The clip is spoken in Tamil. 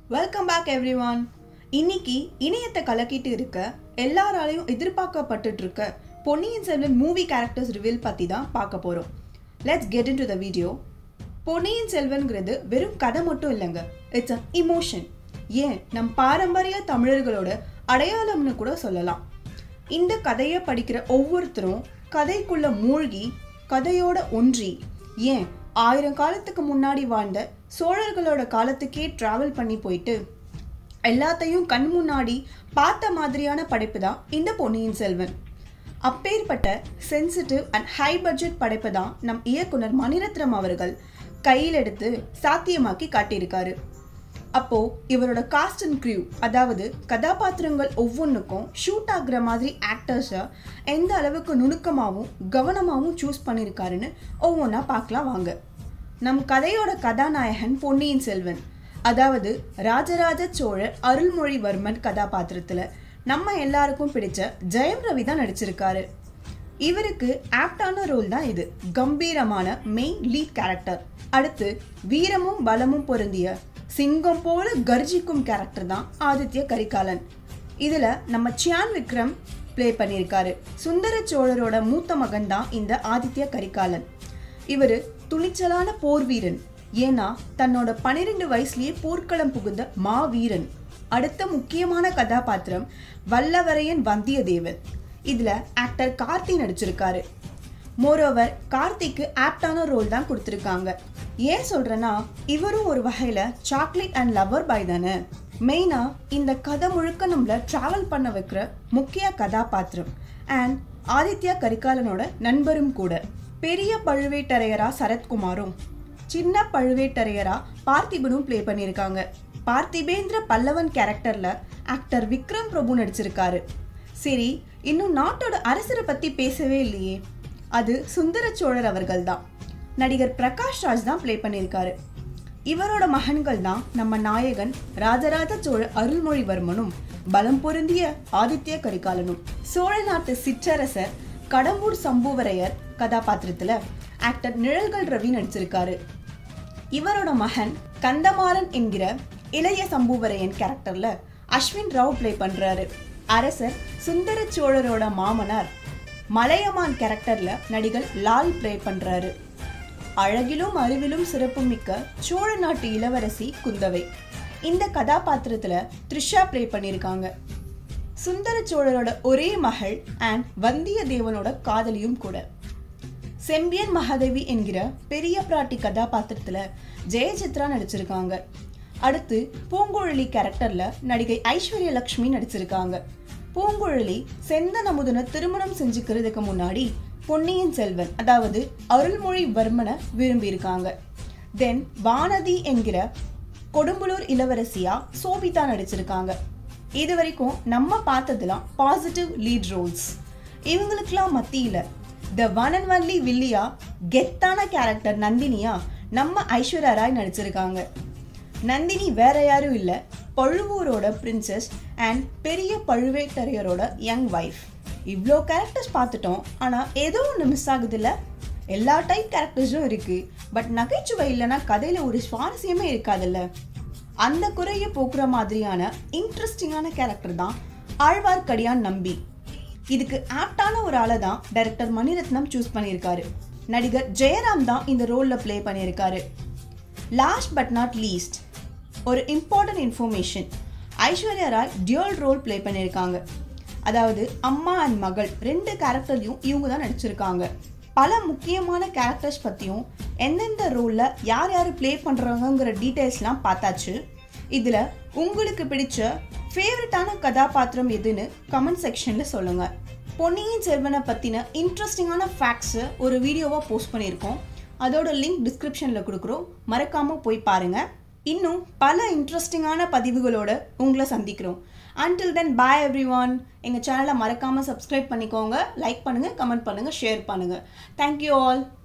வெல்கம் பேக் எவ்ரிவான் இன்னைக்கு இணையத்தை கலக்கிட்டு இருக்க எல்லாராலையும் எதிர்பார்க்கப்பட்டுட்டு இருக்க Ponniyin Selvan movie characters reveal பற்றி தான் பார்க்க போகிறோம் let's get into the video Ponniyin செல்வன்கிறது வெறும் கதை மட்டும் இல்லைங்க இட்ஸ் அ இமோஷன் ஏன் நம் பாரம்பரிய தமிழர்களோட அடையாளம்னு கூட சொல்லலாம் இந்த கதையை படிக்கிற ஒவ்வொருத்தரும் கதைக்குள்ள மூழ்கி கதையோட ஒன்றி ஏன் ஆயிரம் காலத்துக்கு முன்னாடி வாழ்ந்த சோழர்களோட காலத்துக்கே டிராவல் பண்ணி போயிட்டு எல்லாத்தையும் கண் முன்னாடி பார்த்த மாதிரியான படைப்பு தான் இந்த பொன்னியின் செல்வன் அப்பேற்பட்ட சென்சிட்டிவ் அண்ட் ஹை பட்ஜெட் படைப்பு தான் நம் இயக்குனர் மணிரத்னம் அவர்கள் கையில் எடுத்து சாத்தியமாக்கி காட்டியிருக்காரு அப்போ இவரோட காஸ்ட் அண்ட் க்ரியூ அதாவது கதாபாத்திரங்கள் ஒவ்வொன்றுக்கும் ஷூட் ஆகுற மாதிரி ஆக்டர்ஸை எந்த அளவுக்கு நுணுக்கமாகவும் கவனமாகவும் சூஸ் பண்ணியிருக்காருன்னு ஒவ்வொன்றா பார்க்கலாம் வாங்க நம் கதையோட கதாநாயகன் பொன்னியின் செல்வன் அதாவது ராஜராஜ சோழர் அருள்மொழிவர்மன் கதாபாத்திரத்தில் நம்ம எல்லாருக்கும் பிடிச்ச ஜெயம் ரவி தான் நடிச்சிருக்காரு இவருக்கு ஆப்டான ரோல் தான் இது கம்பீரமான மெயின் லீட் கேரக்டர் அடுத்து வீரமும் பலமும் பொருந்திய சிங்கம் போல கர்ஜிக்கும் கேரக்டர் தான் ஆதித்ய கரிகாலன் இதுல நம்ம சியான் விக்ரம் ப்ளே பண்ணியிருக்காரு சுந்தர சோழரோட மூத்த மகன் தான் இந்த ஆதித்ய கரிகாலன் இவர் துணிச்சலான போர் வீரன் ஏன்னா தன்னோட பன்னிரெண்டு வயசுலயே போர்க்களம் புகுந்த மாவீரன் அடுத்த முக்கியமான கதாபாத்திரம் வல்லவரையன் வந்தியத்தேவன் இதுல ஆக்டர் கார்த்தி நடிச்சிருக்காரு மோரோவர் கார்த்திக்கு ஆப்டான ரோல் தான் கொடுத்துருக்காங்க ஏன் சொல்றேன்னா இவரும் ஒரு வகையில சாக்லேட் அண்ட் லவர் பாய் தானே மெயினா இந்த கதை முழுக்க நம்மள டிராவல் பண்ண வைக்கிற முக்கிய கதாபாத்திரம் அண்ட் ஆதித்யா கரிகாலனோட நண்பரும் கூட பெரிய பழுவேட்டரையரா சரத்குமாரும் சின்ன பழுவேட்டரையரா பார்த்திபனும் ப்ளே பண்ணியிருக்காங்க பார்த்திபேந்திர பல்லவன் கேரக்டர்ல ஆக்டர் விக்ரம் பிரபு நடிச்சிருக்காரு சரி இன்னும் நாட்டோட அரசரை பத்தி பேசவே இல்லையே அது சுந்தர சோழர் அவர்கள் தான் நடிகர் பிரகாஷ் ராஜ் தான் ப்ளே பண்ணியிருக்காரு இவரோட மகன்கள் தான் நம்ம நாயகன் ராஜராஜ சோழ அருள்மொழிவர்மனும் பலம் பொருந்திய ஆதித்ய கரிகாலனும் சோழ நாட்டு சிற்றரசர் கடம்பூர் சம்புவரையர் கதாபாத்திரத்துல ஆக்டர் நிழல்கள் ரவி நடிச்சிருக்காரு இவரோட மகன் கந்தமாறன் என்கிற இளைய சம்புவரையன் கேரக்டர்ல அஸ்வின் ராவ் ப்ளே பண்றாரு அரசர் சுந்தர சோழரோட மாமனார் மலையமான் கேரக்டர்ல நடிகர் லால் ப்ளே பண்றாரு அழகிலும் அறிவிலும் சிறப்பும் மிக்க சோழ நாட்டு இளவரசி குந்தவை இந்த கதாபாத்திரத்துல த்ரிஷா ப்ளே பண்ணியிருக்காங்க சுந்தர சோழரோட ஒரே மகள் அண்ட் வந்தியத்தேவனோட காதலியும் கூட செம்பியன் மகாதேவி என்கிற பெரிய பிராட்டி கதாபாத்திரத்துல ஜெயசித்ரா நடிச்சிருக்காங்க அடுத்து பூங்குழலி கேரக்டர்ல நடிகை ஐஸ்வர்ய லக்ஷ்மி நடிச்சிருக்காங்க பூங்குழலி செந்தன் அமுதனை திருமணம் செஞ்சுக்கிறதுக்கு முன்னாடி பொன்னியின் செல்வன் அதாவது அருள்மொழிவர்மனை விரும்பியிருக்காங்க தென் வானதி என்கிற கொடும்புலூர் இளவரசியா சோபிதா நடிச்சிருக்காங்க இது வரைக்கும் நம்ம பார்த்ததுலாம் பாசிட்டிவ் லீட் ரோல்ஸ் இவங்களுக்கெல்லாம் மத்தியில த ஒன் அண்ட் ஒன்லி வில்லியா கெத்தான கேரக்டர் நந்தினியா நம்ம ஐஸ்வர்யா ராய் நடிச்சிருக்காங்க நந்தினி வேற யாரும் இல்லை பழுவூரோட பிரின்சஸ் அண்ட் பெரிய பழுவேட்டரையரோட யங் வைஃப் இவ்வளோ கேரக்டர்ஸ் பார்த்துட்டோம் ஆனால் ஏதோ ஒன்று மிஸ் ஆகுதுல்ல எல்லா டைப் கேரக்டர்ஸும் இருக்கு பட் நகைச்சுவை இல்லைன்னா கதையில் ஒரு சுவாரஸ்யமே இருக்காதுல்ல அந்த குறையை போக்குற மாதிரியான இன்ட்ரெஸ்டிங்கான கேரக்டர் தான் ஆழ்வார்க்கடியான் நம்பி இதுக்கு ஆப்டான ஒரு ஆளை தான் டைரக்டர் மணிரத்னம் சூஸ் பண்ணியிருக்காரு நடிகர் ஜெயராம் தான் இந்த ரோலில் ப்ளே பண்ணியிருக்காரு லாஸ்ட் பட் நாட் லீஸ்ட் ஒரு important information Aishwarya Rai dual role play பண்ணியிருக்காங்க அதாவது அம்மா அண்ட் மகள் ரெண்டு கேரக்டர்லையும் இவங்க தான் நடிச்சிருக்காங்க பல முக்கியமான கேரக்டர்ஸ் பற்றியும் எந்தெந்த ரோலில் யார் யார் ப்ளே பண்ணுறாங்கங்கிற டீட்டெயில்ஸ்லாம் பார்த்தாச்சு இதில் உங்களுக்கு பிடிச்ச ஃபேவரட்டான கதாபாத்திரம் எதுன்னு கமெண்ட் செக்ஷனில் சொல்லுங்கள் பொன்னியின் செல்வனை பற்றின இன்ட்ரெஸ்டிங்கான ஃபேக்ட்ஸை ஒரு வீடியோவாக போஸ்ட் பண்ணியிருக்கோம் அதோட லிங்க் டிஸ்கிரிப்ஷனில் கொடுக்குறோம் மறக்காமல் போய் பாருங்கள் இன்னும் பல இன்ட்ரெஸ்டிங்கான பதிவுகளோட உங்களை சந்திக்கிறோம் until then bye everyone எங்கள் சேனலை மறக்காமல் சப்ஸ்கிரைப் பண்ணிக்கோங்க லைக் பண்ணுங்கள் கமெண்ட் பண்ணுங்கள் ஷேர் பண்ணுங்கள் தேங்க்யூ ஆல்